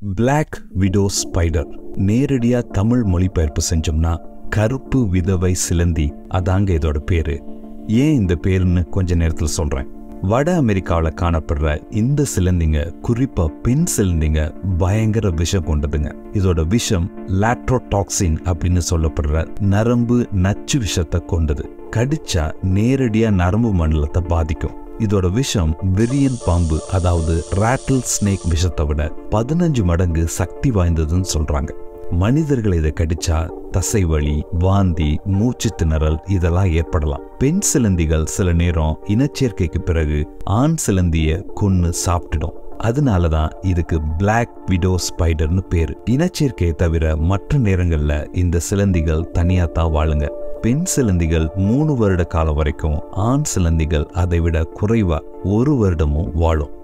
black widow spider நேரடியா தமிழ் மொழிபெயர்ப்பு செஞ்சோம்னா கருப்பு விதவை சிலந்தி அதாங்க இதோட பேரு ஏன் இந்த பேருன்னு கொஞ்ச நேரத்தில் சொல்றேன் வட அமெரிக்காவில் காணப்படுற இந்த சிலந்திங்க குறிப்பா பெண் சிலந்திங்க பயங்கர விஷம் கொண்டதுங்க இதோட விஷம் லாட்ரோடாக்சின் அப்படின்னு சொல்லப்படுற நரம்பு நச்சு விஷத்தை கொண்டது கடிச்சா நேரடியா நரம்பு மண்டலத்தை பாதிக்கும் இதோட விஷம் விரியன் பாம்பு அதாவது ராட்டில் ஸ்னேக் விஷத்தை விட பதினஞ்சு மடங்கு சக்தி வாய்ந்ததுன்னு சொல்றாங்க மனிதர்கள் இதை கடிச்சா தசை வலி வாந்தி மூச்சு திணறல் இதெல்லாம் ஏற்படலாம் பெண் சிலந்திகள் சில நேரம் இனச்சேர்க்கைக்கு பிறகு ஆண் சிலந்திய கொன்னு சாப்பிட்டுடும் அதனால தான் இதுக்கு பிளாக் விடோ ஸ்பைடர்னு பேரு இனச்சேர்க்கையை தவிர மற்ற நேரங்கள்ல இந்த சிலந்திகள் தனியா தான் வாழுங்க பெண் சிலந்திகள் மூணு வருட காலம் வரைக்கும் ஆண் சிலந்திகள் அதை விட குறைவா ஒரு வருடமும் வாழும்